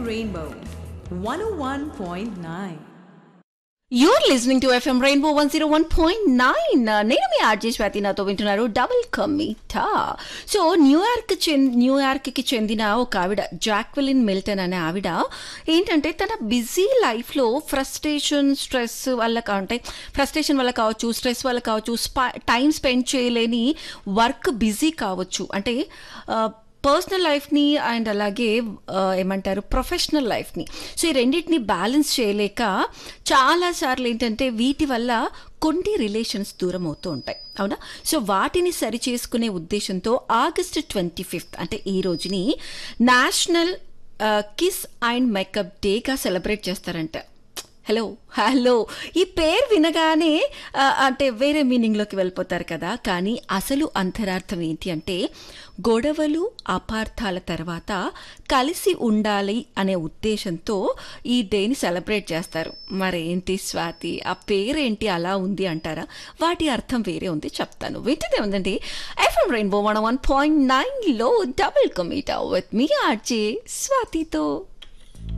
Rainbow 101.9. You're listening to FM rainbow one zero one point nine నేను మీ RJ Swathi నాతో వింటున్నారు డబుల్ కమిటా సో న్యూయార్క్ చెంది న్యూయార్క్కి చెందిన ఒక ఆవిడ జాక్వెలిన్ మిల్టన్ అనే ఆవిడ ఏంటంటే తన బిజీ లైఫ్లో ఫ్రస్ట్రేషన్ స్ట్రెస్ వల్ల కా- అంటే ఫ్రస్ట్రేషన్ వల్ల కావచ్చు స్ట్రెస్ వల్ల కావచ్చు టైం స్పెండ్ చేయలేని వర్క్ బిజీ కావచ్చు అంటే ఆ, పర్సనల్ లైఫ్ని అండ్ అలాగే ఆ, ఏమంటారు ప్రొఫెషనల్ లైఫ్ని సో ఈ రెండింటిని బ్యాలెన్స్ చేయలేక చాలాసార్లు ఏంటంటే వీటి వల్ల కొన్ని రిలేషన్స్ దూరం అవుతూ ఉంటాయి అవునా సో వాటిని సరి చేసుకునే ఉద్దేశంతో ఆగస్ట్ ట్వంటీ ఫిఫ్త్ అంటే ఈ రోజుని నేషనల్ కిస్ అండ్ మేకప్ డేగా సెలబ్రేట్ చేస్తారంట హలో హలో ఈ పేరు వినగానే ఆ, అంటే వేరే మీనింగ్లోకి వెళ్ళిపోతారు కదా కానీ అసలు అంతరార్థం ఏంటి అంటే గొడవలు అపార్థాల తర్వాత కలిసి ఉండాలి అనే ఉద్దేశంతో ఈ డేని సెలబ్రేట్ చేస్తారు మరేంటి స్వాతి ఆ పేరేంటి అలా ఉంది అంటారా వాటి అర్థం వేరే ఉంది చెప్తాను వింటూనే ఉందండి FM rainbow one one point నైన్లో డబుల్ కమీటా విత్ మీ ఆర్జే స్వాతితో